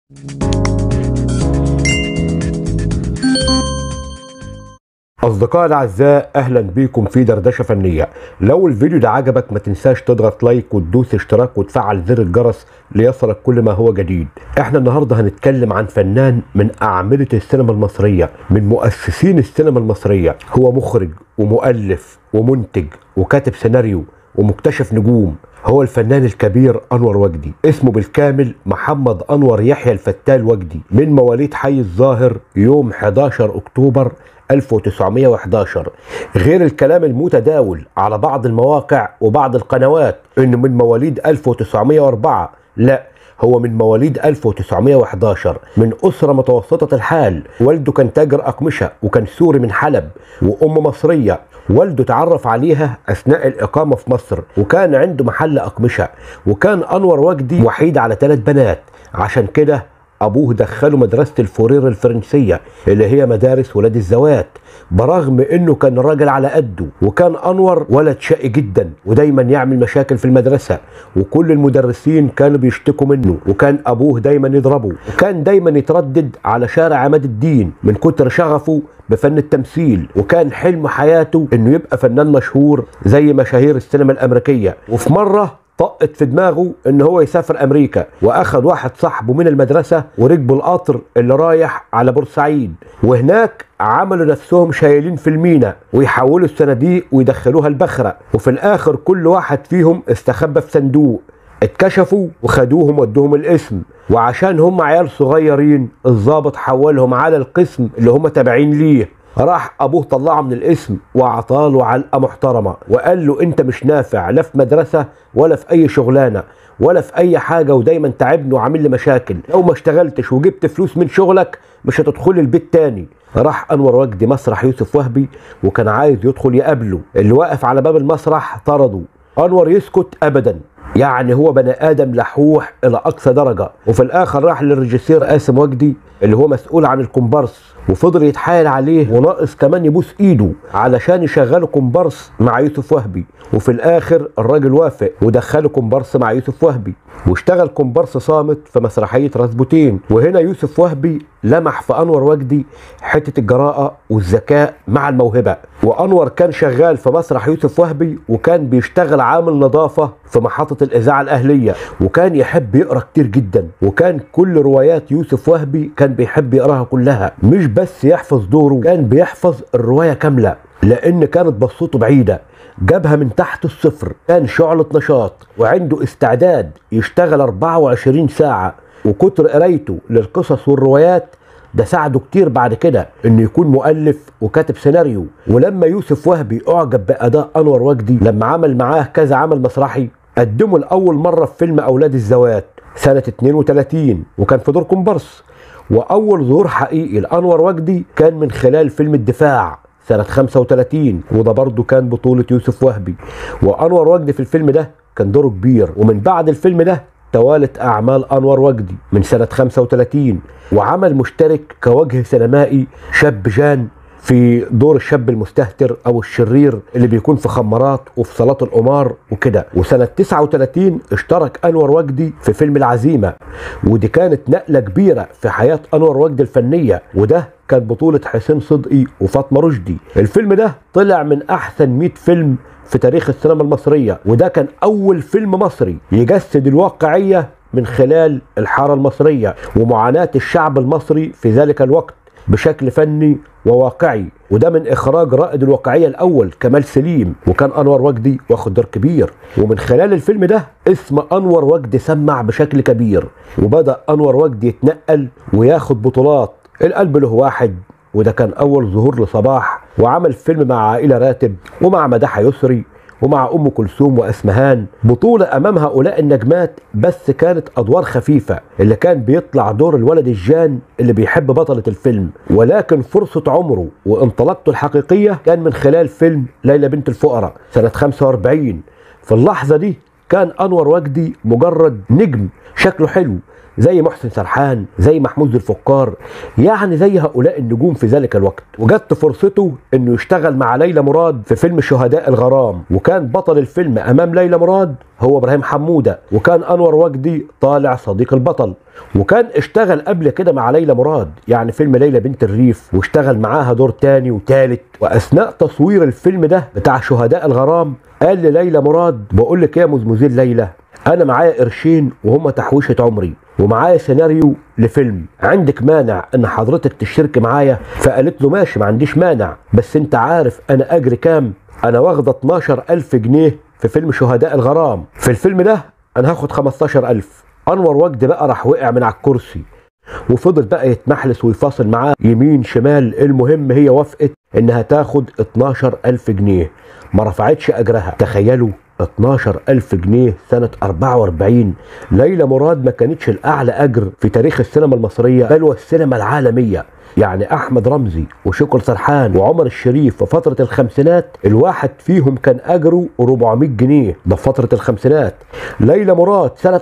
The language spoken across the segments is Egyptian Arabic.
أصدقائي الأعزاء أهلا بيكم في دردشة فنية لو الفيديو ده عجبك ما تنساش تضغط لايك وتدوس اشتراك وتفعل زر الجرس ليصلك كل ما هو جديد احنا النهاردة هنتكلم عن فنان من أعمدة السينما المصرية من مؤسسين السينما المصرية هو مخرج ومؤلف ومنتج وكاتب سيناريو ومكتشف نجوم هو الفنان الكبير انور وجدي اسمه بالكامل محمد انور يحيى الفتال وجدي من مواليد حي الظاهر يوم 11 اكتوبر 1911 غير الكلام المتداول على بعض المواقع وبعض القنوات انه من مواليد 1904 لا هو من مواليد 1911 من أسرة متوسطة الحال والده كان تاجر أقمشة وكان سوري من حلب وأم مصرية والده تعرف عليها أثناء الإقامة في مصر وكان عنده محل أقمشة وكان أنور وجدي وحيد على ثلاث بنات عشان كده أبوه دخله مدرسة الفورير الفرنسية اللي هي مدارس ولاد الزوات برغم انه كان راجل على قده وكان انور ولد شقي جدا ودايما يعمل مشاكل في المدرسه وكل المدرسين كانوا بيشتكوا منه وكان ابوه دايما يضربه وكان دايما يتردد على شارع عماد الدين من كتر شغفه بفن التمثيل وكان حلم حياته انه يبقى فنان مشهور زي مشاهير السينما الامريكيه وفي مره طقت في دماغه ان هو يسافر امريكا واخد واحد صاحبه من المدرسه وركبوا القطر اللي رايح على بورسعيد وهناك عملوا نفسهم شايلين في المينا ويحولوا الصناديق ويدخلوها البخره وفي الاخر كل واحد فيهم استخبى في صندوق اتكشفوا وخدوهم ودوهم القسم وعشان هم عيال صغيرين الضابط حولهم على القسم اللي هم تابعين ليه راح ابوه طلعه من الاسم واعطاله علقه محترمه وقال له انت مش نافع لا في مدرسه ولا في اي شغلانه ولا في اي حاجه ودايما تعبني وعامل لي مشاكل لو ما اشتغلتش وجبت فلوس من شغلك مش هتدخلي البيت تاني راح انور وجدي مسرح يوسف وهبي وكان عايز يدخل يقابله اللي واقف على باب المسرح طرده انور يسكت ابدا يعني هو بني ادم لحوح الى اقصى درجه وفي الاخر راح للريجيسير قاسم وجدي اللي هو مسؤول عن الكومبارس وفضل يتحايل عليه وناقص كمان يبوس ايده علشان يشغله كومبارس مع يوسف وهبي وفي الاخر الراجل وافق ودخله كومبارس مع يوسف وهبي واشتغل كومبارس صامت في مسرحيه راسبوتين وهنا يوسف وهبي لمح في انور وجدي حته الجراءه والذكاء مع الموهبه وانور كان شغال في مسرح يوسف وهبي وكان بيشتغل عامل نظافه في محطه الاذاعه الاهليه وكان يحب يقرا كتير جدا وكان كل روايات يوسف وهبي كان بيحب يقراها كلها مش بس يحفظ دوره كان بيحفظ الروايه كامله لان كانت بصته بعيده جابها من تحت الصفر كان شعلة نشاط وعنده استعداد يشتغل 24 ساعة وكتر قرايته للقصص والروايات ده ساعده كتير بعد كده انه يكون مؤلف وكاتب سيناريو ولما يوسف وهبي اعجب باداء انور وجدي لما عمل معاه كذا عمل مسرحي قدمه لاول مره في فيلم اولاد الزوات سنه 32 وكان في دور كومبارس واول ظهور حقيقي لانور وجدي كان من خلال فيلم الدفاع سنة 35 وده برضه كان بطولة يوسف وهبي وأنور وجدي في الفيلم ده كان دوره كبير ومن بعد الفيلم ده توالت أعمال أنور وجدي من سنة 35 وعمل مشترك كوجه سينمائي شاب جان في دور الشاب المستهتر او الشرير اللي بيكون في خمارات وفي صلاه القمار وكده وسنه 39 اشترك انور وجدي في فيلم العزيمه ودي كانت نقله كبيره في حياه انور وجدي الفنيه وده كان بطوله حسين صدقي وفاطمه رشدي الفيلم ده طلع من احسن 100 فيلم في تاريخ السينما المصريه وده كان اول فيلم مصري يجسد الواقعيه من خلال الحاره المصريه ومعاناه الشعب المصري في ذلك الوقت بشكل فني وواقعي وده من اخراج رائد الواقعيه الاول كمال سليم وكان انور وجدي واخد دور كبير ومن خلال الفيلم ده اسم انور وجدي سمع بشكل كبير وبدا انور وجدي يتنقل وياخد بطولات القلب له واحد وده كان اول ظهور لصباح وعمل فيلم مع عائله راتب ومع مدحه يسري ومع ام كلثوم واسمهان بطوله امام هؤلاء النجمات بس كانت ادوار خفيفه اللي كان بيطلع دور الولد الجان اللي بيحب بطله الفيلم ولكن فرصه عمره وانطلاقته الحقيقيه كان من خلال فيلم ليلى بنت الفقراء سنه 45 في اللحظه دي كان انور وجدي مجرد نجم شكله حلو زي محسن سرحان زي محمود ذو الفقار يعني زي هؤلاء النجوم في ذلك الوقت وجت فرصته انه يشتغل مع ليلى مراد في فيلم شهداء الغرام وكان بطل الفيلم امام ليلى مراد هو ابراهيم حموده وكان انور وجدي طالع صديق البطل وكان اشتغل قبل كده مع ليلى مراد يعني فيلم ليلى بنت الريف واشتغل معاها دور تاني وتالت واثناء تصوير الفيلم ده بتاع شهداء الغرام قال لليلى مراد بقول لك ايه يا مزمزين ليلى انا معايا قرشين وهم تحويشه عمري ومعايا سيناريو لفيلم عندك مانع ان حضرتك تشترك معايا فقالت له ماشي ما عنديش مانع بس انت عارف انا اجري كام انا واخده 12000 جنيه في فيلم شهداء الغرام في الفيلم ده انا هاخد 15000 انور وجدي بقى راح وقع من على الكرسي وفضل بقى يتمحلس ويفاصل معاه يمين شمال المهم هي وافقت انها تاخد 12000 جنيه ما رفعتش اجرها تخيلوا 12000 جنيه سنة 44 ليلى مراد ما كانتش الأعلى أجر في تاريخ السينما المصرية بل والسينما العالمية يعني أحمد رمزي وشكر سرحان وعمر الشريف في فترة الخمسينات الواحد فيهم كان أجره 400 جنيه ده في فترة الخمسينات ليلى مراد سنة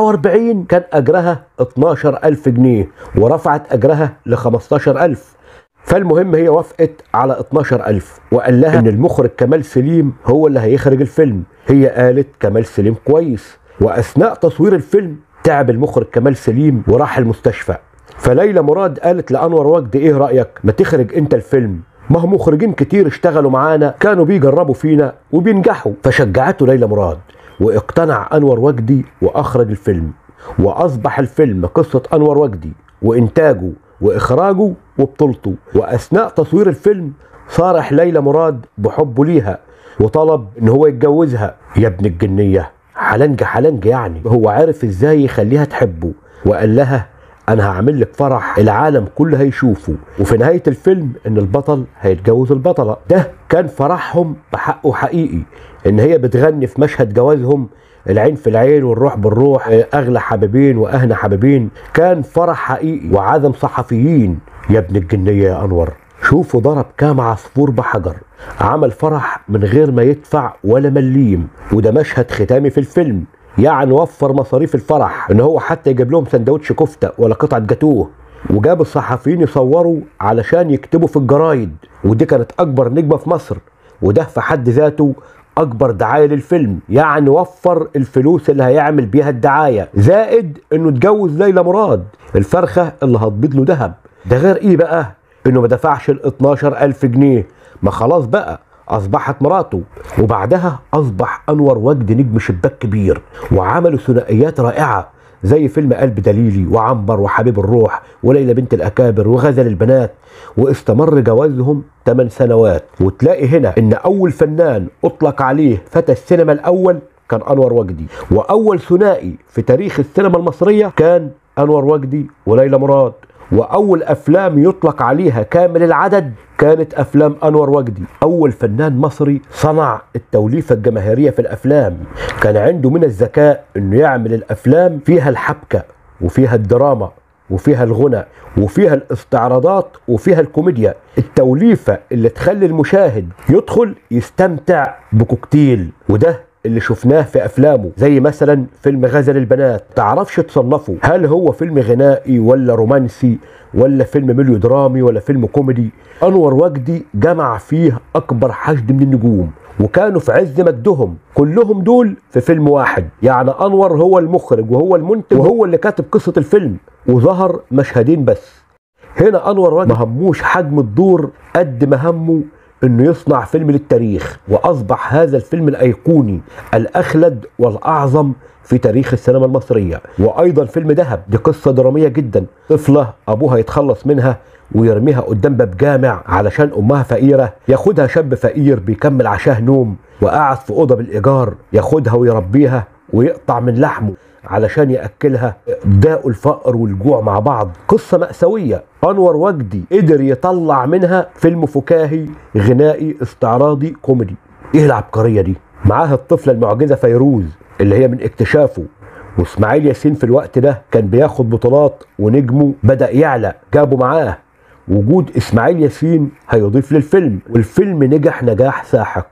44 كان أجرها 12000 جنيه ورفعت أجرها ل 15000 فالمهم هي وافقت على 12000 وقال لها ان المخرج كمال سليم هو اللي هيخرج الفيلم هي قالت كمال سليم كويس واثناء تصوير الفيلم تعب المخرج كمال سليم وراح المستشفى فليلى مراد قالت لانور وجدي ايه رايك ما تخرج انت الفيلم ما هم مخرجين كتير اشتغلوا معانا كانوا بيجربوا فينا وبينجحوا فشجعته ليلى مراد واقتنع انور وجدي واخرج الفيلم واصبح الفيلم قصه انور وجدي وانتاجه واخراجه وبطولته واثناء تصوير الفيلم صارح ليلى مراد بحبه ليها وطلب ان هو يتجوزها يا ابن الجنيه حلنج حلنج يعني هو عارف ازاي يخليها تحبه وقال لها انا هعمل لك فرح العالم كله هيشوفه وفي نهايه الفيلم ان البطل هيتجوز البطله ده كان فرحهم بحقه حقيقي ان هي بتغني في مشهد جوازهم العين في العين والروح بالروح اغلى حبيبين واهنى حبيبين كان فرح حقيقي وعدم صحفيين يا ابن الجنيه يا انور شوفوا ضرب كام عصفور بحجر عمل فرح من غير ما يدفع ولا مليم وده مشهد ختامي في الفيلم يعني وفر مصاريف الفرح ان هو حتى يجيب لهم سندوتش كفته ولا قطعه جاتوه وجاب الصحفيين يصوروا علشان يكتبوا في الجرايد ودي كانت اكبر نجمه في مصر وده في حد ذاته اكبر دعايه للفيلم يعني وفر الفلوس اللي هيعمل بيها الدعايه زائد انه اتجوز ليلى مراد الفرخه اللي هتبيض له ذهب ده غير ايه بقى انه ما دفعش ال 12000 جنيه ما خلاص بقى اصبحت مراته وبعدها اصبح انور وجدي نجم شباك كبير وعملوا ثنائيات رائعه زي فيلم قلب دليلي وعنبر وحبيب الروح وليلى بنت الاكابر وغزل البنات واستمر جوازهم 8 سنوات وتلاقي هنا ان اول فنان اطلق عليه فتى السينما الاول كان انور وجدي واول ثنائي في تاريخ السينما المصريه كان انور وجدي وليلى مراد واول افلام يطلق عليها كامل العدد كانت افلام انور وجدي اول فنان مصري صنع التوليفه الجماهيريه في الافلام كان عنده من الذكاء انه يعمل الافلام فيها الحبكه وفيها الدراما وفيها الغنى وفيها الاستعراضات وفيها الكوميديا التوليفه اللي تخلي المشاهد يدخل يستمتع بكوكتيل وده اللي شفناه في افلامه زي مثلا فيلم غزل البنات تعرفش تصنفه هل هو فيلم غنائي ولا رومانسي ولا فيلم ميليو درامي ولا فيلم كوميدي انور وجدي جمع فيه اكبر حشد من النجوم وكانوا في عز مجدهم كلهم دول في فيلم واحد يعني انور هو المخرج وهو المنتج وهو اللي كاتب قصه الفيلم وظهر مشهدين بس هنا انور وجدي ما هموش حجم الدور قد ما همه انه يصنع فيلم للتاريخ واصبح هذا الفيلم الايقوني الاخلد والاعظم في تاريخ السينما المصريه وايضا فيلم دهب دي قصه دراميه جدا طفله ابوها يتخلص منها ويرميها قدام باب جامع علشان امها فقيره ياخدها شاب فقير بيكمل عشاه نوم وقاعد في اوضه بالايجار ياخدها ويربيها ويقطع من لحمه علشان ياكلها داء الفقر والجوع مع بعض قصه ماساويه انور وجدي قدر يطلع منها فيلم فكاهي غنائي استعراضي كوميدي ايه العبقريه دي معاها الطفله المعجزه فيروز اللي هي من اكتشافه واسماعيل ياسين في الوقت ده كان بياخد بطولات ونجمه بدا يعلى جابوا معاه وجود اسماعيل ياسين هيضيف للفيلم والفيلم نجح نجاح ساحق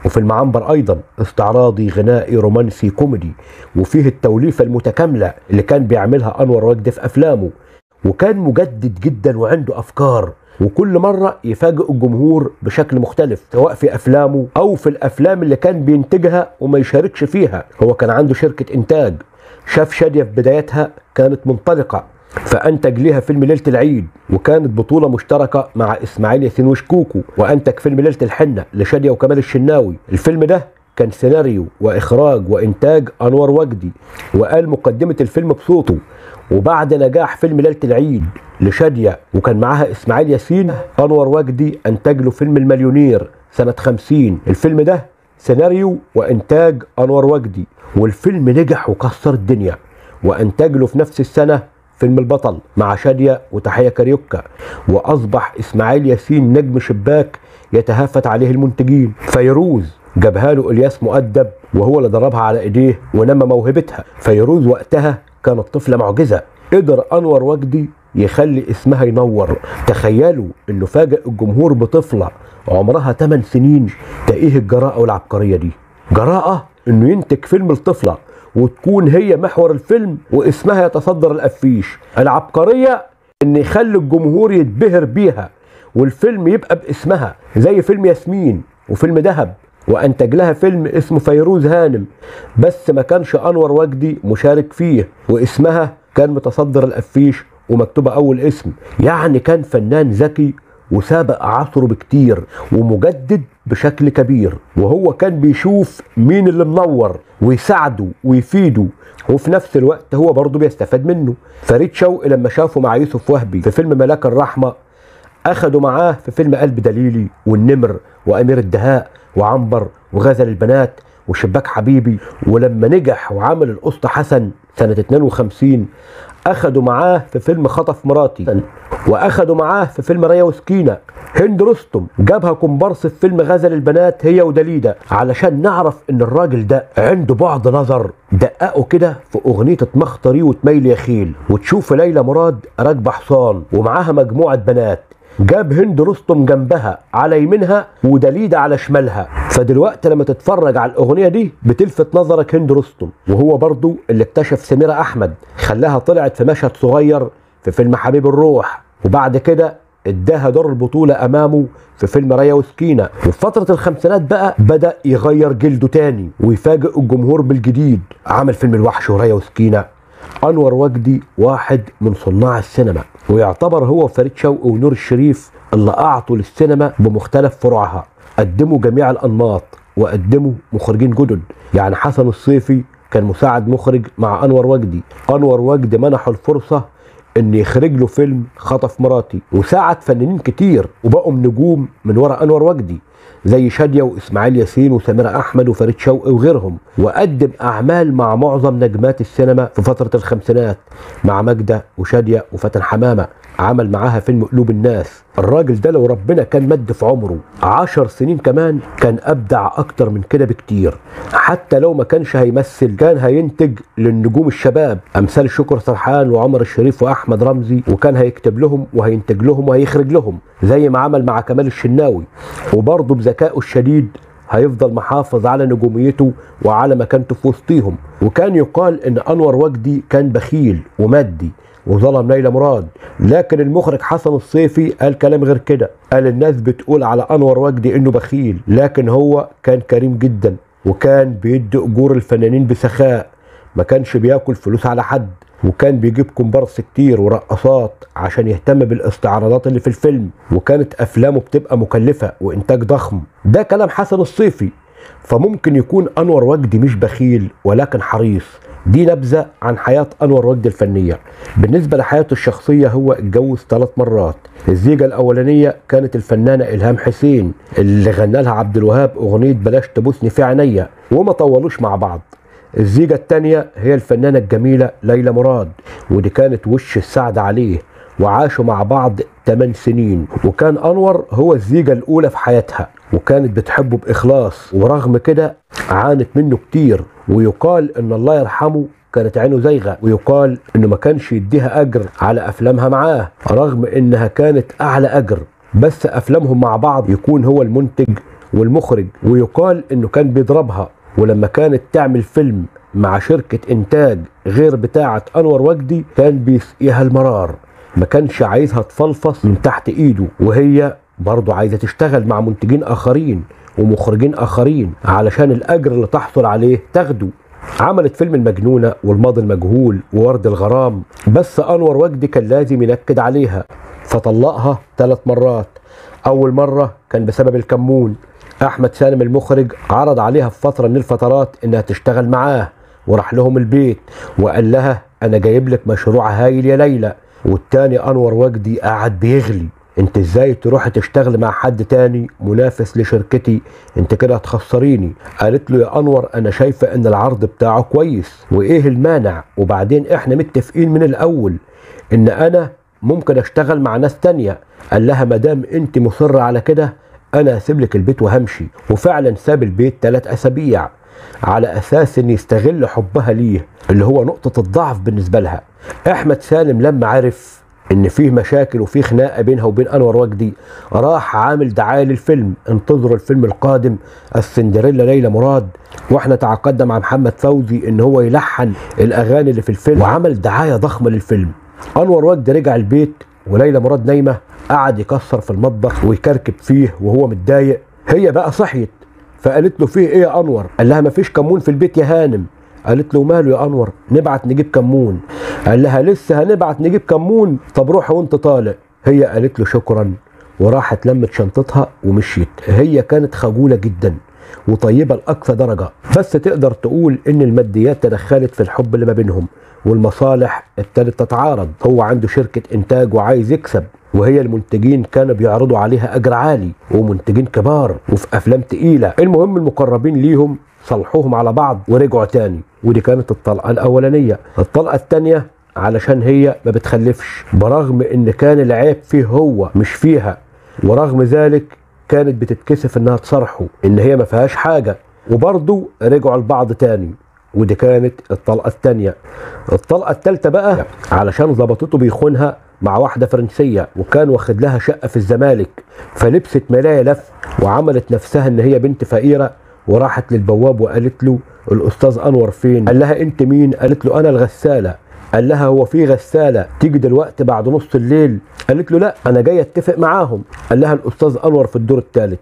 وفيلم عنبر ايضا استعراضي غنائي رومانسي كوميدي وفيه التوليفه المتكامله اللي كان بيعملها انور وجدي في افلامه وكان مجدد جدا وعنده افكار وكل مرة يفاجئ الجمهور بشكل مختلف سواء في أفلامه أو في الأفلام اللي كان بينتجها وما يشاركش فيها هو كان عنده شركة إنتاج شاف شادية في بدايتها كانت منطلقة فأنتج ليها فيلم ليلة العيد وكانت بطولة مشتركة مع إسماعيل ياسين وشكوكو وأنتج فيلم ليلة الحنة لشادية وكمال الشناوي الفيلم ده كان سيناريو وإخراج وإنتاج أنور وجدي وقال مقدمة الفيلم بصوته وبعد نجاح فيلم ليلة العيد لشادية وكان معاها إسماعيل ياسين أنور وجدي أنتج له فيلم المليونير سنة 50 الفيلم ده سيناريو وإنتاج أنور وجدي والفيلم نجح وكسر الدنيا وأنتج له في نفس السنة فيلم البطل مع شادية وتحية كاريوكا وأصبح إسماعيل ياسين نجم شباك يتهافت عليه المنتجين فيروز جابها له الياس مؤدب وهو اللي ضربها على ايديه ونمى موهبتها فيروز وقتها كانت طفله معجزه قدر انور وجدي يخلي اسمها ينور تخيلوا انه فاجئ الجمهور بطفله عمرها 8 سنين تلاقيه الجراءه والعبقريه دي جراءه انه ينتج فيلم الطفله وتكون هي محور الفيلم واسمها يتصدر الافيش العبقريه ان يخلي الجمهور يتبهر بيها والفيلم يبقى باسمها زي فيلم ياسمين وفيلم دهب وانتج لها فيلم اسمه فيروز هانم بس ما كانش انور وجدي مشارك فيه واسمها كان متصدر الافيش ومكتوبه اول اسم يعني كان فنان ذكي وسابق عصره بكتير ومجدد بشكل كبير وهو كان بيشوف مين اللي منور ويساعده ويفيده وفي نفس الوقت هو برضه بيستفاد منه فريد شوقي لما شافه مع يوسف وهبي في فيلم ملاك الرحمه اخدوا معاه في فيلم قلب دليلي والنمر وامير الدهاء وعنبر وغزل البنات وشباك حبيبي ولما نجح وعمل القسط حسن سنة 52 أخدوا معاه في فيلم خطف مراتي وأخدوا معاه في فيلم ريا وسكينة هند رستم جابها كومبارس في فيلم غزل البنات هي ودليدة علشان نعرف إن الراجل ده عنده بعد نظر دققوا كده في أغنية اطمخ طريق وتميل يا خيل وتشوف ليلى مراد راكبة حصان ومعاها مجموعة بنات جاب هند رستم جنبها على يمينها ودليدة على شمالها فدلوقتي لما تتفرج على الأغنية دي بتلفت نظرك هند رستم وهو برضو اللي اكتشف سميرة أحمد خلاها طلعت في مشهد صغير في فيلم حبيب الروح وبعد كده اداها دور البطولة أمامه في فيلم ريا وسكينة وفي فترة الخمسينات بقى بدأ يغير جلده تاني ويفاجئ الجمهور بالجديد عمل فيلم الوحش وريا وسكينة انور وجدي واحد من صناع السينما ويعتبر هو وفريد شوقي ونور الشريف اللي اعطوا للسينما بمختلف فروعها قدموا جميع الانماط وقدموا مخرجين جدد يعني حسن الصيفي كان مساعد مخرج مع انور وجدي انور وجدي منحه الفرصه ان يخرج له فيلم خطف مراتي وساعد فنانين كتير وبقوا نجوم من ورا انور وجدي زي شاديه واسماعيل ياسين وسميرة احمد وفريد شوقي وغيرهم وقدم اعمال مع معظم نجمات السينما في فتره الخمسينات مع ماجده وشاديه وفاتن حمامه عمل معاها فيلم قلوب الناس الراجل ده لو ربنا كان مد في عمره عشر سنين كمان كان ابدع اكتر من كده بكتير حتى لو ما كانش هيمثل كان هينتج للنجوم الشباب امثال شكر سرحان وعمر الشريف واحمد رمزي وكان هيكتب لهم وهينتج لهم وهيخرج لهم زي ما عمل مع كمال الشناوي وبرضه بذكائه الشديد هيفضل محافظ على نجوميته وعلى مكانته في وسطيهم وكان يقال ان انور وجدي كان بخيل ومادي وظلم ليلى مراد لكن المخرج حسن الصيفي قال كلام غير كده قال الناس بتقول على انور وجدي انه بخيل لكن هو كان كريم جدا وكان بيدي اجور الفنانين بسخاء ما كانش بياكل فلوس على حد وكان بيجيب كومبارس كتير ورقصات عشان يهتم بالاستعراضات اللي في الفيلم وكانت افلامه بتبقى مكلفه وانتاج ضخم ده كلام حسن الصيفي فممكن يكون انور وجدي مش بخيل ولكن حريص دي نبذة عن حياة أنور وجدي الفنية بالنسبة لحياته الشخصية هو اتجوز ثلاث مرات الزيجة الأولانية كانت الفنانة إلهام حسين اللي غنى لها عبد الوهاب أغنية بلاش تبوسني في عينيا وما طولوش مع بعض الزيجة التانية هي الفنانة الجميلة ليلى مراد ودي كانت وش السعد عليه وعاشوا مع بعض 8 سنين وكان أنور هو الزيجة الأولى في حياتها وكانت بتحبه بإخلاص ورغم كده عانت منه كتير ويقال إن الله يرحمه كانت عينه زايغة ويقال إنه ما كانش يديها أجر على أفلامها معاه رغم إنها كانت أعلى أجر بس أفلامهم مع بعض يكون هو المنتج والمخرج ويقال انه كان بيضربها ولما كانت تعمل فيلم مع شركة إنتاج غير بتاعة أنور وجدي كان بيسقيها المرار ما كانش عايزها تفلفص من تحت إيده وهي برضه عايزة تشتغل مع منتجين آخرين ومخرجين آخرين علشان الأجر اللي تحصل عليه تاخده عملت فيلم المجنونة والماضي المجهول وورد الغرام بس أنور وجدي كان لازم ينكد عليها فطلقها ثلاث مرات أول مرة كان بسبب الكمون أحمد سالم المخرج عرض عليها في فترة من الفترات إنها تشتغل معاه وراح لهم البيت وقال لها أنا جايب لك مشروع هايل يا ليلى والتاني أنور وجدي قاعد بيغلي انت ازاي تروحي تشتغل مع حد تاني منافس لشركتي انت كده هتخسريني قالت له يا انور انا شايفه ان العرض بتاعه كويس وايه المانع وبعدين احنا متفقين من الاول ان انا ممكن اشتغل مع ناس تانية قال لها مدام انت مصرة على كده انا هسيب لك البيت وهمشي وفعلا ساب البيت ثلاث اسابيع على اساس ان يستغل حبها ليه اللي هو نقطة الضعف بالنسبة لها احمد سالم لما عرف ان فيه مشاكل وفيه خناقه بينها وبين انور وجدي راح عامل دعايه للفيلم انتظروا الفيلم القادم السندريلا ليلى مراد واحنا تعاقدنا مع محمد فوزي ان هو يلحن الاغاني اللي في الفيلم وعمل دعايه ضخمه للفيلم انور وجدي رجع البيت وليلى مراد نايمه قعد يكسر في المطبخ ويكركب فيه وهو متضايق هي بقى صحيت فقالت له فيه ايه يا انور قال لها مفيش كمون في البيت يا هانم قالت له ماله يا انور نبعت نجيب كمون قال لها لسه هنبعت نجيب كمون طب روح وانت طالع هي قالت له شكرا وراحت لمت شنطتها ومشيت هي كانت خجوله جدا وطيبه لاقصى درجه بس تقدر تقول ان الماديات تدخلت في الحب اللي ما بينهم والمصالح ابتدت تتعارض هو عنده شركه انتاج وعايز يكسب وهي المنتجين كانوا بيعرضوا عليها اجر عالي ومنتجين كبار وفي افلام تقيله المهم المقربين ليهم صلحوهم على بعض ورجعوا تاني ودي كانت الطلقه الاولانيه الطلقه الثانيه علشان هي ما بتخلفش برغم ان كان العيب فيه هو مش فيها ورغم ذلك كانت بتتكسف انها تصرحه ان هي ما فيهاش حاجه وبرضه رجعوا لبعض تاني ودي كانت الطلقه الثانيه الطلقه الثالثه بقى علشان ظبطته بيخونها مع واحده فرنسيه وكان واخد لها شقه في الزمالك فلبست ملايه لف وعملت نفسها ان هي بنت فقيره وراحت للبواب وقالت له الاستاذ انور فين قال لها انت مين قالت له انا الغساله قال لها هو في غساله تيجي دلوقتي بعد نص الليل قالت له لا انا جاي اتفق معاهم قال لها الاستاذ انور في الدور الثالث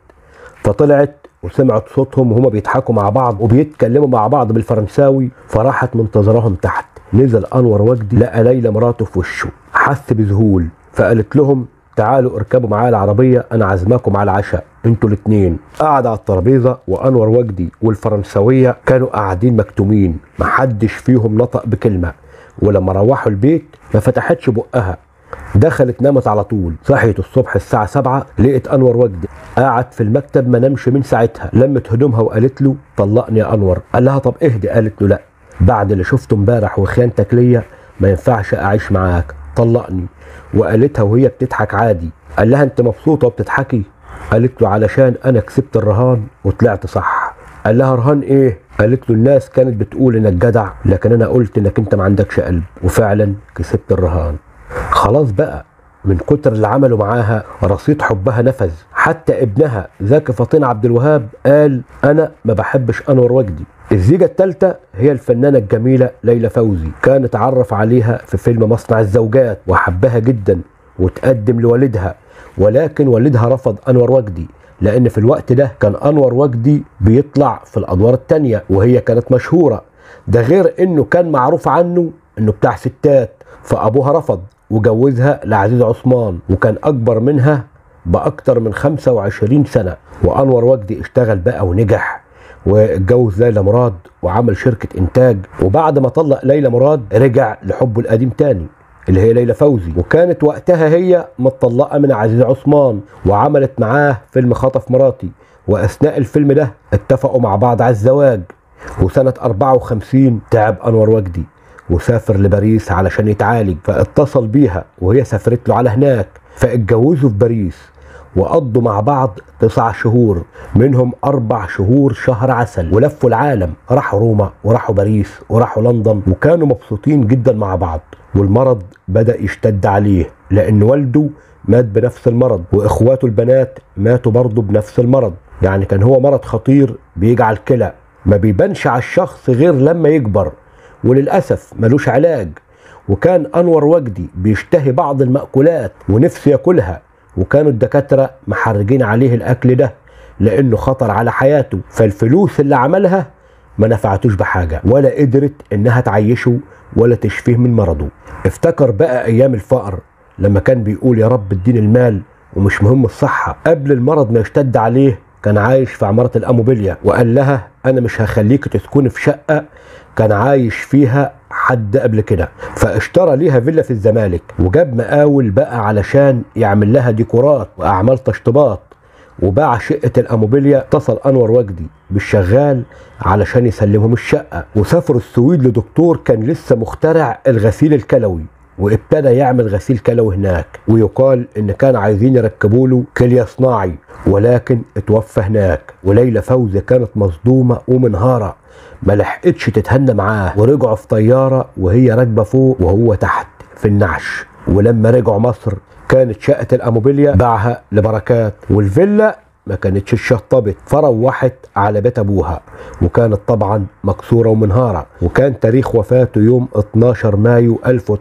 فطلعت وسمعت صوتهم وهما بيضحكوا مع بعض وبيتكلموا مع بعض بالفرنساوي فراحت منتظراهم تحت نزل انور وجدي لقى ليلى مراته في وشه حس بذهول فقالت لهم تعالوا اركبوا معايا العربيه انا عازماكم على العشاء انتوا الاثنين قعد على الترابيزه وانور وجدي والفرنسويه كانوا قاعدين مكتومين محدش فيهم نطق بكلمه ولما روحوا البيت ما فتحتش بقها دخلت نامت على طول صحيت الصبح الساعة سبعة لقيت أنور وجدي قاعد في المكتب ما نامش من ساعتها لمت هدومها وقالت له طلقني يا أنور قال لها طب اهدي قالت له لا بعد اللي شفته امبارح وخيانتك ليا ما ينفعش أعيش معاك طلقني وقالتها وهي بتضحك عادي قال لها انت مبسوطة وبتضحكي قالت له علشان انا كسبت الرهان وطلعت صح قال لها رهان ايه قالت له الناس كانت بتقول انك جدع لكن انا قلت انك انت ما عندكش قلب وفعلا كسبت الرهان خلاص بقى من كتر اللي عملوا معاها رصيد حبها نفذ حتى ابنها زكي فطين عبد الوهاب قال انا ما بحبش انور وجدي الزيجة الثالثة هي الفنانة الجميلة ليلى فوزي كان اتعرف عليها في فيلم مصنع الزوجات وحبها جدا وتقدم لوالدها ولكن والدها رفض انور وجدي لان في الوقت ده كان انور وجدي بيطلع في الادوار التانية وهي كانت مشهورة ده غير انه كان معروف عنه انه بتاع ستات فابوها رفض وجوزها لعزيز عثمان وكان اكبر منها باكتر من 25 سنة وانور وجدي اشتغل بقى ونجح واتجوز ليلى مراد وعمل شركة انتاج وبعد ما طلق ليلى مراد رجع لحبه القديم تاني اللي هي ليلى فوزي وكانت وقتها هي متطلقة من عزيز عثمان وعملت معاه فيلم خطف مراتي واثناء الفيلم ده اتفقوا مع بعض على الزواج وسنة 54 تعب انور وجدي وسافر لباريس علشان يتعالج فاتصل بيها وهي سافرت له على هناك فاتجوزوا في باريس وقضوا مع بعض تسع شهور منهم أربع شهور شهر عسل ولفوا العالم راحوا روما وراحوا باريس وراحوا لندن وكانوا مبسوطين جدا مع بعض والمرض بدأ يشتد عليه لأن والده مات بنفس المرض وإخواته البنات ماتوا برضه بنفس المرض يعني كان هو مرض خطير بيجعل كلى ما بيبانش على الشخص غير لما يكبر وللأسف ملوش علاج وكان أنور وجدي بيشتهي بعض المأكولات ونفسه ياكلها وكانوا الدكاترة محرجين عليه الأكل ده لأنه خطر على حياته فالفلوس اللي عملها ما نفعتوش بحاجة ولا قدرت إنها تعيشه ولا تشفيه من مرضه افتكر بقى أيام الفقر لما كان بيقول يا رب اديني المال ومش مهم الصحة قبل المرض ما يشتد عليه كان عايش في عمارة الأموبيليا وقال لها أنا مش هخليك تسكني في شقة كان عايش فيها حد قبل كده فاشترى ليها فيلا في الزمالك وجاب مقاول بقى علشان يعمل لها ديكورات وأعمال تشطيبات وباع شقة الأموبيليا اتصل أنور وجدي بالشغال علشان يسلمهم الشقة وسافروا السويد لدكتور كان لسه مخترع الغسيل الكلوي وابتدى يعمل غسيل كلوي هناك ويقال ان كان عايزين يركبوا له كليه صناعي ولكن اتوفى هناك وليلى فوزي كانت مصدومه ومنهاره ما لحقتش تتهنى معاه ورجعوا في طياره وهي راكبه فوق وهو تحت في النعش ولما رجعوا مصر كانت شقه الاموبيليا باعها لبركات والفيلا ما كانتش اتشطبت فروحت على بيت ابوها وكانت طبعا مكسوره ومنهاره وكان تاريخ وفاته يوم 12 مايو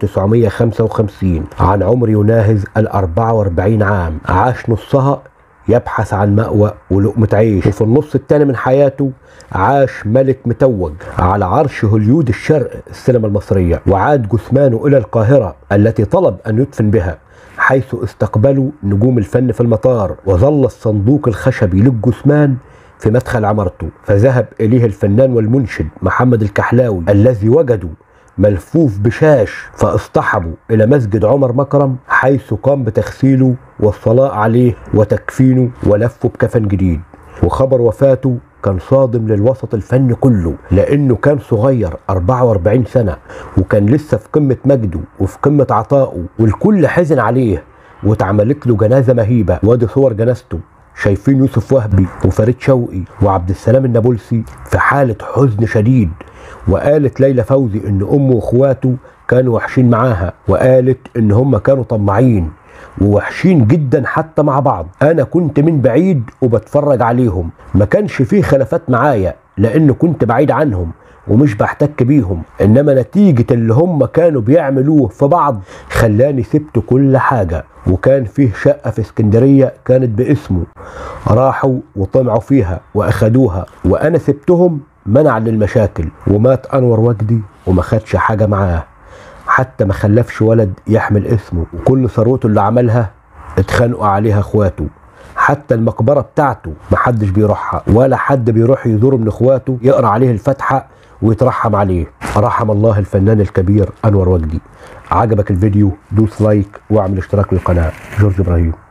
1955 عن عمر يناهز ال 44 عام عاش نصها يبحث عن مأوى ولقمة عيش وفي النص الثاني من حياته عاش ملك متوج على عرش هوليود الشرق السينما المصرية وعاد جثمانه إلى القاهرة التي طلب أن يدفن بها حيث استقبلوا نجوم الفن في المطار وظل الصندوق الخشبي للجثمان في مدخل عمارته فذهب إليه الفنان والمنشد محمد الكحلاوي الذي وجدوا ملفوف بشاش فاصطحبوا إلى مسجد عمر مكرم حيث قام بتغسيله والصلاة عليه وتكفينه ولفه بكفن جديد وخبر وفاته كان صادم للوسط الفني كله لانه كان صغير 44 سنه وكان لسه في قمه مجده وفي قمه عطائه والكل حزن عليه واتعملت له جنازه مهيبه وادي صور جنازته شايفين يوسف وهبي وفريد شوقي وعبد السلام النابلسي في حاله حزن شديد وقالت ليلى فوزي ان امه واخواته كانوا وحشين معاها وقالت ان هم كانوا طماعين ووحشين جدا حتى مع بعض انا كنت من بعيد وبتفرج عليهم ما كانش فيه خلافات معايا لان كنت بعيد عنهم ومش بحتك بيهم انما نتيجة اللي هم كانوا بيعملوه في بعض خلاني سبت كل حاجة وكان فيه شقة في اسكندرية كانت باسمه راحوا وطمعوا فيها واخدوها وانا سبتهم منع للمشاكل ومات انور وجدي وما خدش حاجة معاه حتى ما خلفش ولد يحمل اسمه وكل ثروته اللي عملها اتخانقوا عليها اخواته حتى المقبرة بتاعته محدش بيروحها ولا حد بيروح يزوره من اخواته يقرا عليه الفاتحة ويترحم عليه رحم الله الفنان الكبير انور وجدي عجبك الفيديو دوس لايك واعمل اشتراك للقناة جورج ابراهيم